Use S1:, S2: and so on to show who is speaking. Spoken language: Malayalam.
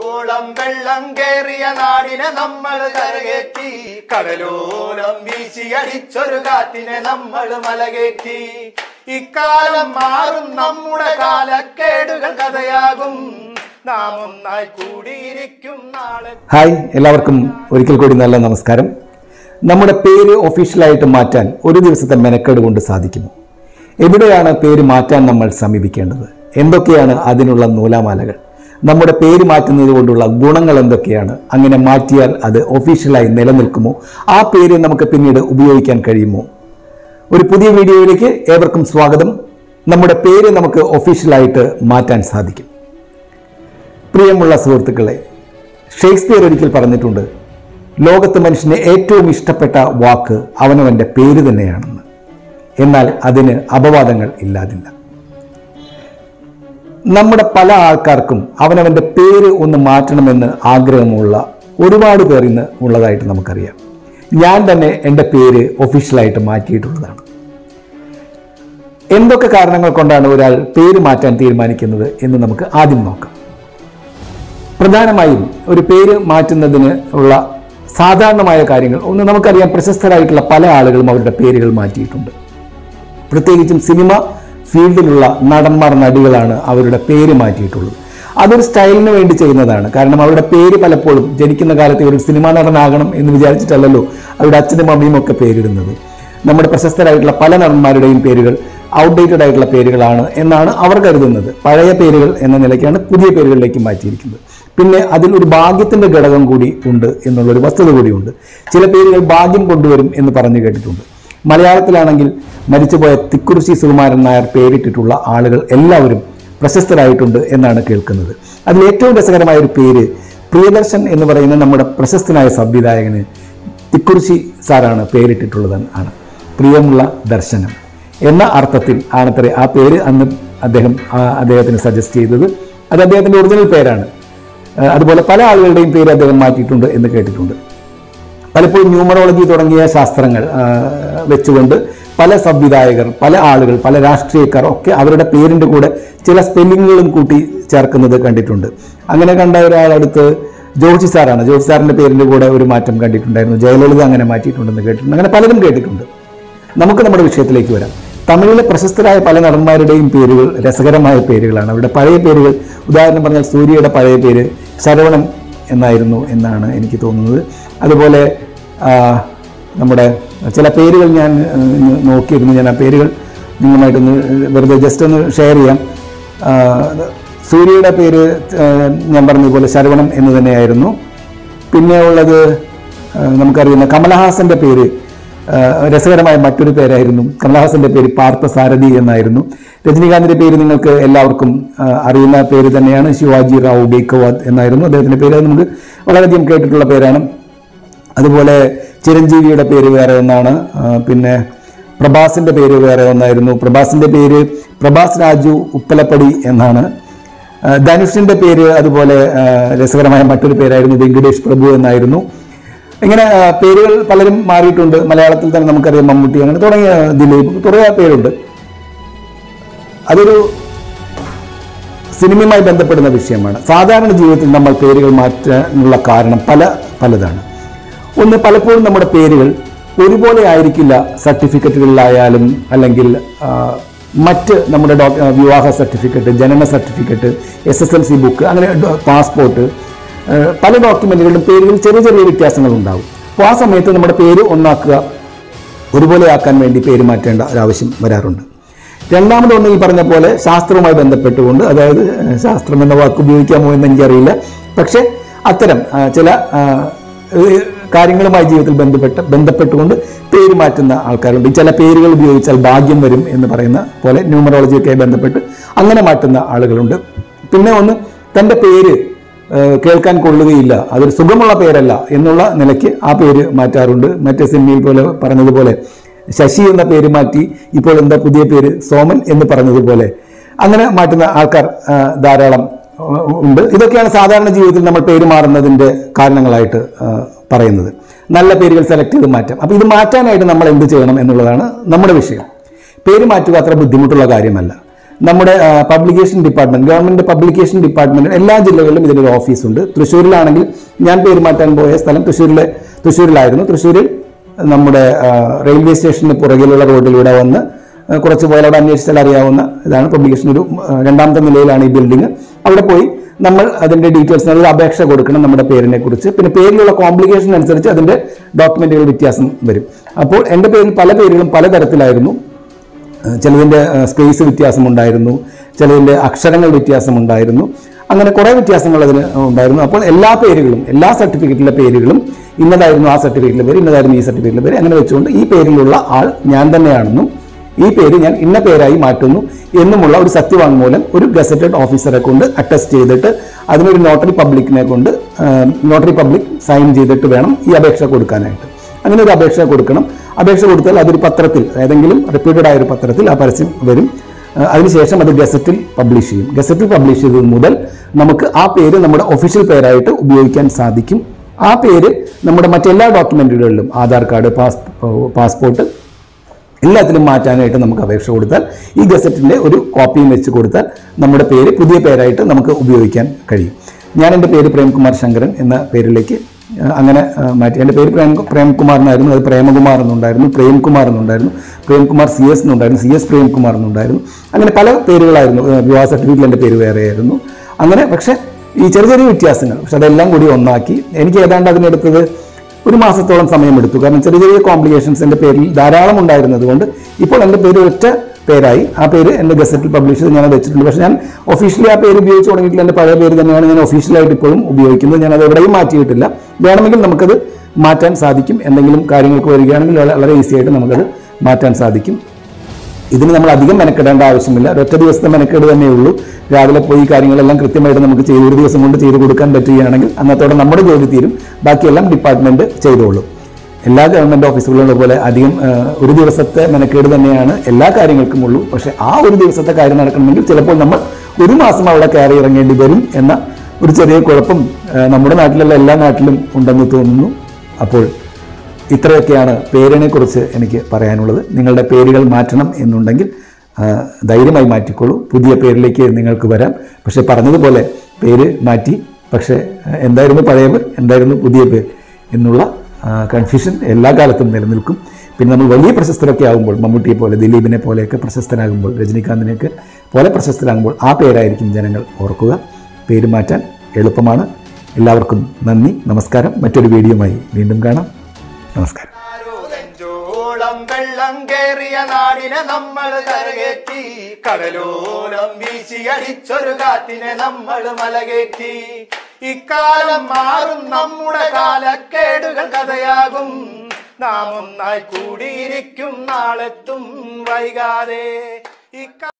S1: കടലോളം വെള്ളം കേറിയ നാടിനെ നമ്മൾ കരകയറ്റി കടലോളം വീശിയടിച്ചൊരു കാറ്റിനെ നമ്മൾ മലകേറ്റി ഇക്കാലം മാറും നമ്മുടെ കാലക്കേടുകൾ കഥയാകും നാം ഒന്നായി കൂടിയിരിക്കും നാളെ
S2: ഹായ് എല്ലാവർക്കും ഒരിക്കൽ കൂടി നല്ല നമസ്കാരം നമ്മുടെ പേര് ഒഫീഷ്യലായിട്ട് മാറ്റാൻ ഒരു ദിവസത്തെ മെനക്കേട് കൊണ്ട് സാധിക്കുമോ എവിടെയാണ് പേര് മാറ്റാൻ നമ്മൾ സമീപിക്കേണ്ടത് എന്തൊക്കെയാണ് അതിനുള്ള നൂലാമാലകൾ നമ്മുടെ പേര് മാറ്റുന്നത് കൊണ്ടുള്ള ഗുണങ്ങൾ എന്തൊക്കെയാണ് അങ്ങനെ മാറ്റിയാൽ അത് ഒഫീഷ്യലായി നിലനിൽക്കുമോ ആ പേര് നമുക്ക് പിന്നീട് ഉപയോഗിക്കാൻ കഴിയുമോ ഒരു പുതിയ വീഡിയോയിലേക്ക് ഏവർക്കും സ്വാഗതം നമ്മുടെ പേര് നമുക്ക് ഒഫീഷ്യലായിട്ട് മാറ്റാൻ സാധിക്കും പ്രിയമുള്ള സുഹൃത്തുക്കളെ ഷേക്സ്പിയർ ഒരിക്കൽ പറഞ്ഞിട്ടുണ്ട് ലോകത്ത് മനുഷ്യന് ഏറ്റവും ഇഷ്ടപ്പെട്ട വാക്ക് അവനവൻ്റെ പേര് തന്നെയാണെന്ന് എന്നാൽ അതിന് അപവാദങ്ങൾ ഇല്ലാതില്ല നമ്മുടെ പല ആൾക്കാർക്കും അവനവൻ്റെ പേര് ഒന്ന് മാറ്റണമെന്ന് ആഗ്രഹമുള്ള ഒരുപാട് പേർ ഇന്ന് ഉള്ളതായിട്ട് നമുക്കറിയാം ഞാൻ തന്നെ എൻ്റെ പേര് ഒഫീഷ്യലായിട്ട് മാറ്റിയിട്ടുള്ളതാണ് എന്തൊക്കെ കാരണങ്ങൾ കൊണ്ടാണ് ഒരാൾ പേര് മാറ്റാൻ തീരുമാനിക്കുന്നത് എന്ന് നമുക്ക് ആദ്യം നോക്കാം പ്രധാനമായും ഒരു പേര് മാറ്റുന്നതിന് ഉള്ള സാധാരണമായ കാര്യങ്ങൾ ഒന്ന് നമുക്കറിയാം പ്രശസ്തരായിട്ടുള്ള പല ആളുകളും അവരുടെ പേരുകൾ മാറ്റിയിട്ടുണ്ട് പ്രത്യേകിച്ചും സിനിമ ഫീൽഡിലുള്ള നടന്മാർ നടികളാണ് അവരുടെ പേര് മാറ്റിയിട്ടുള്ളത് അതൊരു സ്റ്റൈലിന് വേണ്ടി ചെയ്യുന്നതാണ് കാരണം അവരുടെ പേര് പലപ്പോഴും ജനിക്കുന്ന കാലത്ത് ഒരു സിനിമാ നടനാകണം എന്ന് വിചാരിച്ചിട്ടല്ലല്ലോ അവരുടെ അച്ഛനും അമ്മയും ഒക്കെ പേരിടുന്നത് നമ്മുടെ പ്രശസ്തരായിട്ടുള്ള പല നടന്മാരുടെയും പേരുകൾ ഔട്ട്ഡേറ്റഡ് ആയിട്ടുള്ള പേരുകളാണ് എന്നാണ് അവർ കരുതുന്നത് പഴയ പേരുകൾ എന്ന നിലയ്ക്കാണ് പുതിയ പേരുകളിലേക്ക് മാറ്റിയിരിക്കുന്നത് പിന്നെ അതിൽ ഒരു ഭാഗ്യത്തിന്റെ ഘടകം കൂടി ഉണ്ട് എന്നുള്ളൊരു വസ്തുത കൂടിയുണ്ട് ചില പേരുകൾ ഭാഗ്യം കൊണ്ടുവരും എന്ന് പറഞ്ഞു കേട്ടിട്ടുണ്ട് മലയാളത്തിലാണെങ്കിൽ മരിച്ചുപോയ തിക്കുറിശി സുകുമാരൻ നായർ പേരിട്ടിട്ടുള്ള ആളുകൾ എല്ലാവരും പ്രശസ്തരായിട്ടുണ്ട് എന്നാണ് കേൾക്കുന്നത് അതിൽ ഏറ്റവും രസകരമായ ഒരു പേര് പ്രിയദർശൻ എന്ന് പറയുന്ന നമ്മുടെ പ്രശസ്തനായ സംവിധായകന് തിക്കുറിശി സാറാണ് പേരിട്ടിട്ടുള്ളത് ആണ് പ്രിയമുള്ള ദർശനം എന്ന അർത്ഥത്തിൽ ആണത്രേ ആ പേര് അന്ന് അദ്ദേഹം ആ, അദ്ദേഹത്തിന് സജസ്റ്റ് ചെയ്തത് അത് അദ്ദേഹത്തിൻ്റെ ഒറിജിനൽ പേരാണ് ആ, അതുപോലെ പല ആളുകളുടെയും പേര് അദ്ദേഹം മാറ്റിയിട്ടുണ്ട് എന്ന് കേട്ടിട്ടുണ്ട് പലപ്പോഴും ന്യൂമറോളജി തുടങ്ങിയ ശാസ്ത്രങ്ങൾ ആ, വെച്ചുകൊണ്ട് പല സംവിധായകർ പല ആളുകൾ പല രാഷ്ട്രീയക്കാർ ഒക്കെ അവരുടെ പേരിൻ്റെ കൂടെ ചില സ്പെല്ലിങ്ങുകളും കൂട്ടി ചേർക്കുന്നത് കണ്ടിട്ടുണ്ട് അങ്ങനെ കണ്ട ഒരാളടുത്ത് ജോഷി സാറാണ് ജോഷി സാറിൻ്റെ പേരിൻ്റെ കൂടെ ഒരു മാറ്റം കണ്ടിട്ടുണ്ടായിരുന്നു ജയലളിത അങ്ങനെ മാറ്റിയിട്ടുണ്ടെന്ന് കേട്ടിട്ടുണ്ട് അങ്ങനെ പലരും കേട്ടിട്ടുണ്ട് നമുക്ക് നമ്മുടെ വിഷയത്തിലേക്ക് വരാം തമിഴിലെ പ്രശസ്തരായ പല നടന്മാരുടെയും പേരുകൾ രസകരമായ പേരുകളാണ് അവരുടെ പഴയ പേരുകൾ ഉദാഹരണം പറഞ്ഞാൽ സൂര്യയുടെ പഴയ പേര് ശരവണൻ എന്നായിരുന്നു എന്നാണ് എനിക്ക് തോന്നുന്നത് അതുപോലെ ആ, നമ്മുടെ ചില പേരുകൾ ഞാൻ ആ, ഇന്ന് നോക്കിയിരുന്നു ഞാൻ ആ പേരുകൾ നിങ്ങളുമായിട്ടൊന്ന് വെറുതെ ജസ്റ്റ് ഒന്ന് ഷെയർ ചെയ്യാം ആ, സൂര്യയുടെ പേര് ആ, ഞാൻ പറഞ്ഞതുപോലെ ശരവണൻ എന്ന് തന്നെയായിരുന്നു പിന്നെ ഉള്ളത് ആ, നമുക്കറിയുന്ന കമലഹാസന്റെ പേര് ആ, രസകരമായ മറ്റൊരു പേരായിരുന്നു കമലഹാസന്റെ പേര് പാർത്ഥ സാരഥി എന്നായിരുന്നു രജനീകാന്തിന്റെ പേര് നിങ്ങൾക്ക് എല്ലാവർക്കും ആ, അറിയുന്ന പേര് തന്നെയാണ് ശിവാജി റാവു ബേക്കവാദ് എന്നായിരുന്നു അദ്ദേഹത്തിന്റെ പേര് അത് നമുക്ക് വളരെയധികം കേട്ടിട്ടുള്ള പേരാണ് അതുപോലെ ചിരഞ്ജീവിയുടെ പേര് വേറെ ഒന്നാണ് ആ, പിന്നെ പ്രഭാസിന്റെ പേര് വേറെ ഒന്നായിരുന്നു പ്രഭാസിന്റെ പേര് പ്രഭാസ് രാജു ഉപ്പലപ്പടി എന്നാണ് ആ, ധനുഷിന്റെ പേര് അതുപോലെ ആ, രസകരമായ മറ്റൊരു പേരായിരുന്നു വെങ്കടേഷ് പ്രഭു എന്നായിരുന്നു ഇങ്ങനെ ആ, പേരുകൾ പലരും മാറിയിട്ടുണ്ട് മലയാളത്തിൽ തന്നെ നമുക്കറിയാം മമ്മൂട്ടി അങ്ങനെ തുടങ്ങിയ ദിലീപ് കുറേ പേരുണ്ട് അതൊരു സിനിമയുമായി ബന്ധപ്പെടുന്ന വിഷയമാണ് സാധാരണ ജീവിതത്തിൽ നമ്മൾ പേരുകൾ മാറ്റാനുള്ള കാരണം പല പലതാണ് ഒന്ന് പലപ്പോഴും നമ്മുടെ പേരുകൾ ഒരുപോലെ ആയിരിക്കില്ല സർട്ടിഫിക്കറ്റുകളിലായാലും അല്ലെങ്കിൽ ആ, മറ്റ് നമ്മുടെ ഡോ ആ, വിവാഹ സർട്ടിഫിക്കറ്റ് ജനന certificate S S L C book അങ്ങനെ ഡോ- പാസ്പോർട്ട് ആ, പല ഡോക്യുമെന്റുകളിലും പേരുകൾ ചെറിയ ചെറിയ വ്യത്യാസങ്ങൾ ഉണ്ടാവും അപ്പോൾ ആ സമയത്ത് നമ്മുടെ പേര് ഒന്നാക്കുക ഒരുപോലെ ആക്കാൻ വേണ്ടി പേര് മാറ്റേണ്ട ഒരാവശ്യം വരാറുണ്ട് രണ്ടാമത് ഒന്ന് ഈ പറഞ്ഞ പോലെ ശാസ്ത്രവുമായി ബന്ധപ്പെട്ടുകൊണ്ട് അതായത് ഏഹ്, ശാസ്ത്രം എന്ന വാക്ക് ഉപയോഗിക്കാമോ എന്ന് എനിക്കറിയില്ല പക്ഷേ അത്തരം ആ, ചില ആ, ഏഹ്, കാര്യങ്ങളുമായി ജീവിതത്തിൽ ബന്ധപ്പെട്ട് ബന്ധപ്പെട്ടുകൊണ്ട് പേര് മാറ്റുന്ന ആൾക്കാരുണ്ട് ചില പേരുകൾ ഉപയോഗിച്ചാൽ ഭാഗ്യം വരും എന്ന് പറയുന്ന പോലെ ന്യൂമറോളജിയൊക്കെ ബന്ധപ്പെട്ട് അങ്ങനെ മാറ്റുന്ന ആളുകളുണ്ട് പിന്നെ ഒന്ന് തൻ്റെ പേര് ഏഹ് കേൾക്കാൻ കൊള്ളുകയില്ല അതൊരു സുഖമുള്ള പേരല്ല എന്നുള്ള നിലയ്ക്ക് ആ പേര് മാറ്റാറുണ്ട് മറ്റേ സിനിമയിൽ പോലെ പറഞ്ഞതുപോലെ ശശി എന്ന പേര് മാറ്റി ഇപ്പോൾ എന്താ പുതിയ പേര് സോമൻ എന്ന് പറഞ്ഞതുപോലെ അങ്ങനെ മാറ്റുന്ന ആൾക്കാർ ആ, ധാരാളം ആ, ഉണ്ട് ഇതൊക്കെയാണ് സാധാരണ ജീവിതത്തിൽ നമ്മൾ പേര് മാറുന്നതിൻ്റെ കാരണങ്ങളായിട്ട് ആ, പറയുന്നത് നല്ല പേരുകൾ സെലക്ട് ചെയ്ത് മാറ്റാം അപ്പോൾ ഇത് മാറ്റാനായിട്ട് നമ്മൾ എന്ത് ചെയ്യണം എന്നുള്ളതാണ് നമ്മുടെ വിഷയം പേര് മാറ്റുക അത്ര ബുദ്ധിമുട്ടുള്ള കാര്യമല്ല നമ്മുടെ publication department government publication department എല്ലാ ജില്ലകളിലും ഇതിനൊരു ഓഫീസുണ്ട് തൃശ്ശൂരിലാണെങ്കിൽ ഞാൻ പേര് മാറ്റാൻ പോയ സ്ഥലം തൃശ്ശൂരിലെ തൃശ്ശൂരിലായിരുന്നു തൃശ്ശൂരിൽ നമ്മുടെ ആ, റെയിൽവേ സ്റ്റേഷന് പുറകിലുള്ള റോഡിലൂടെ വന്ന് ആ, കുറച്ച് പോയാൽ അവിടെ അന്വേഷിച്ചാൽ അറിയാവുന്ന ഇതാണ് പബ്ലിക്കേഷൻ ഒരു ആ, രണ്ടാമത്തെ നിലയിലാണ് ഈ ബിൽഡിംഗ് അവിടെ പോയി നമ്മൾ അതിന്റെ ഡീറ്റെയിൽസ് ഒരു അപേക്ഷ കൊടുക്കണം നമ്മുടെ പേരിനെ കുറിച്ച് പിന്നെ പേരിലുള്ള കോംപ്ലിക്കേഷൻ അനുസരിച്ച് അതിന്റെ ഡോക്യുമെന്റുകൾ വ്യത്യാസം വരും അപ്പോൾ എൻ്റെ പേരിൽ പല പേരുകളും പലതരത്തിലായിരുന്നു ഏഹ് ചിലതിൻ്റെ സ്പേസ് വ്യത്യാസമുണ്ടായിരുന്നു ചിലതിൻ്റെ അക്ഷരങ്ങൾ വ്യത്യാസമുണ്ടായിരുന്നു അങ്ങനെ കുറേ വ്യത്യാസങ്ങൾ അതിന് ഉണ്ടായിരുന്നു അപ്പോൾ എല്ലാ പേരുകളും എല്ലാ സർട്ടിഫിക്കറ്റിലെ പേരുകളും ഇന്നതായിരുന്നു ആ സർട്ടിഫിക്കറ്റിലെ പേര് ഇന്നതായിരുന്നു ഈ സർട്ടിഫിക്കറ്റിലെ പേര് അങ്ങനെ വെച്ചുകൊണ്ട് ഈ പേരിലുള്ള ആൾ ഞാൻ തന്നെയാണെന്നും ഈ പേര് ഞാൻ ഇന്ന പേരായി മാറ്റുന്നു എന്നുമുള്ള ഒരു സത്യവാങ്മൂലം ഒരു ഗസറ്റഡ് ഓഫീസറെ കൊണ്ട് അറ്റസ്റ്റ് ചെയ്തിട്ട് അതിനൊരു നോട്ടറി പബ്ലിക്കിനെ കൊണ്ട് നോട്ടറി പബ്ലിക് സൈൻ ചെയ്തിട്ട് വേണം ഈ അപേക്ഷ കൊടുക്കാനായിട്ട് അങ്ങനെ ഒരു അപേക്ഷ കൊടുക്കണം അപേക്ഷ കൊടുത്താൽ അതൊരു പത്രത്തിൽ ഏതെങ്കിലും റിപ്പീറ്റഡ് ആയ ഒരു പത്രത്തിൽ ആ പരസ്യം വരും ആ, അതിനുശേഷം അത് ഗസറ്റിൽ പബ്ലിഷ് ചെയ്യും ഗസറ്റിൽ പബ്ലിഷ് ചെയ്തത് മുതൽ നമുക്ക് ആ പേര് നമ്മുടെ ഒഫീഷ്യൽ പേരായിട്ട് ഉപയോഗിക്കാൻ സാധിക്കും ആ പേര് നമ്മുടെ മറ്റെല്ലാ ഡോക്യുമെന്റുകളിലും ആധാർ കാർഡ് പാസ് പാസ്പോർട്ട് എല്ലാത്തിലും മാറ്റാനായിട്ട് നമുക്ക് അപേക്ഷ കൊടുത്താൽ ഈ ഗസറ്റിൻ്റെ ഒരു കോപ്പിയും വെച്ച് കൊടുത്താൽ നമ്മുടെ പേര് പുതിയ പേരായിട്ട് നമുക്ക് ഉപയോഗിക്കാൻ കഴിയും ഞാൻ എൻ്റെ പേര് പ്രേംകുമാർ ശങ്കരൻ എന്ന പേരിലേക്ക് ആ, അങ്ങനെ ആ, മാറ്റി എൻ്റെ പേര് പ്രേം പ്രേംകുമാർ എന്നായിരുന്നു അത് പ്രേമകുമാർ എന്നുണ്ടായിരുന്നു പ്രേംകുമാർ എന്നുണ്ടായിരുന്നു പ്രേംകുമാർ സി എസ് എന്നുണ്ടായിരുന്നു സി എസ് പ്രേംകുമാർ എന്നുണ്ടായിരുന്നു അങ്ങനെ പല പേരുകളായിരുന്നു ആ, വിവാഹ സർട്ടിഫിക്കറ്റിൽ എൻ്റെ പേര് വേറെയായിരുന്നു അങ്ങനെ പക്ഷേ ഈ ചെറിയ ചെറിയ വ്യത്യാസങ്ങൾ പക്ഷെ അതെല്ലാം കൂടി ഒന്നാക്കി എനിക്ക് ഏതാണ്ട് അതിനെടുത്തത് ഒരു മാസത്തോളം സമയമെടുത്തു കാരണം ചെറിയ ചെറിയ കോംപ്ലിക്കേഷൻസ് എൻ്റെ പേരിൽ ധാരാളം ഉണ്ടായിരുന്നത് കൊണ്ട് ഇപ്പോൾ എൻ്റെ പേര് ഒറ്റ പേരായി ആ പേര് എൻ്റെ ഗസറ്റിൽ പബ്ലിഷ് ചെയ്ത് ഞാൻ അത് വെച്ചിട്ടുണ്ട് പക്ഷേ ഞാൻ ഒഫീഷ്യലി ആ പേര് ഉപയോഗിച്ച് തുടങ്ങിയിട്ടില്ല എൻ്റെ പഴയ പേര് തന്നെയാണ് ഞാൻ ഒഫീഷ്യലായിട്ട് ഇപ്പോഴും ഉപയോഗിക്കുന്നത് ഞാൻ അത് എവിടെയും മാറ്റിയിട്ടില്ല വേണമെങ്കിൽ നമുക്കത് മാറ്റാൻ സാധിക്കും എന്തെങ്കിലും കാര്യങ്ങൾക്ക് വരികയാണെങ്കിൽ വളരെ- വളരെ ഈസി ആയിട്ട് നമുക്കത് മാറ്റാൻ സാധിക്കും ഇതിന് നമ്മൾ അധികം മെനക്കെടേണ്ട ആവശ്യമില്ല ഒരൊറ്റ ദിവസത്തെ മെനക്കേട് തന്നെ ഉള്ളൂ രാവിലെ പോയി ഈ കാര്യങ്ങളെല്ലാം കൃത്യമായിട്ട് നമുക്ക് ചെയ്ത് ഒരു ദിവസം കൊണ്ട് ചെയ്ത് കൊടുക്കാൻ പറ്റുകയാണെങ്കിൽ അന്നത്തോടെ നമ്മുടെ ജോലി തീരും ബാക്കിയെല്ലാം ഡിപ്പാർട്ട്മെന്റ് ചെയ്തോളും എല്ലാ ഗവൺമെന്റ് ഓഫീസുകളിലുള്ള പോലെ അധികം ആ, ഒരു ദിവസത്തെ മെനക്കേട് തന്നെയാണ് എല്ലാ കാര്യങ്ങൾക്കും ഉള്ളൂ പക്ഷെ ആ ഒരു ദിവസത്തെ കാര്യം നടക്കണമെങ്കിൽ ചിലപ്പോൾ നമ്മൾ ഒരു മാസം അവിടെ കയറി ഇറങ്ങേണ്ടി വരും എന്ന ഒരു ചെറിയ കുഴപ്പം ആ, നമ്മുടെ നാട്ടിലുള്ള എല്ലാ നാട്ടിലും ഉണ്ടെന്ന് തോന്നുന്നു അപ്പോൾ ഇത്രയൊക്കെയാണ് പേരിനെ കുറിച്ച് എനിക്ക് പറയാനുള്ളത് നിങ്ങളുടെ പേരുകൾ മാറ്റണം എന്നുണ്ടെങ്കിൽ ആ, ധൈര്യമായി മാറ്റിക്കോളൂ പുതിയ പേരിലേക്ക് നിങ്ങൾക്ക് വരാം പക്ഷേ പറഞ്ഞതുപോലെ പേര് മാറ്റി പക്ഷേ ആ, എന്തായിരുന്നു പഴയ പേർ എന്തായിരുന്നു പുതിയ പേർ എന്നുള്ള കൺഫ്യൂഷൻ എല്ലാ കാലത്തും നിലനിൽക്കും പിന്നെ നമ്മൾ വലിയ പ്രശസ്തരൊക്കെ ആകുമ്പോൾ മമ്മൂട്ടിയെ പോലെ ദിലീപിനെ പോലെയൊക്കെ പ്രശസ്തനാകുമ്പോൾ രജനീകാന്തിനെയൊക്കെ പോലെ പ്രശസ്തനാകുമ്പോൾ ആ പേരായിരിക്കും ജനങ്ങൾ ഓർക്കുക പേര് മാറ്റാൻ എളുപ്പമാണ് എല്ലാവർക്കും നന്ദി നമസ്കാരം മറ്റൊരു വീഡിയോയുമായി വീണ്ടും കാണാം നമസ്കാരം
S1: നെഞ്ചോളം വെള്ളം കേറിയ നാടിനെ നമ്മൾ കരകേറ്റി കടലോളം വീശിയടിച്ചൊരു കാറ്റിനെ നമ്മൾ മലകേറ്റി ഇക്കാലം മാറും നമ്മുടെ കാലക്കേടുകൾ കഥയാകും നാം ഒന്നായി കൂടിയിരിക്കും നാളെത്തും വൈകാതെ ഇക്ക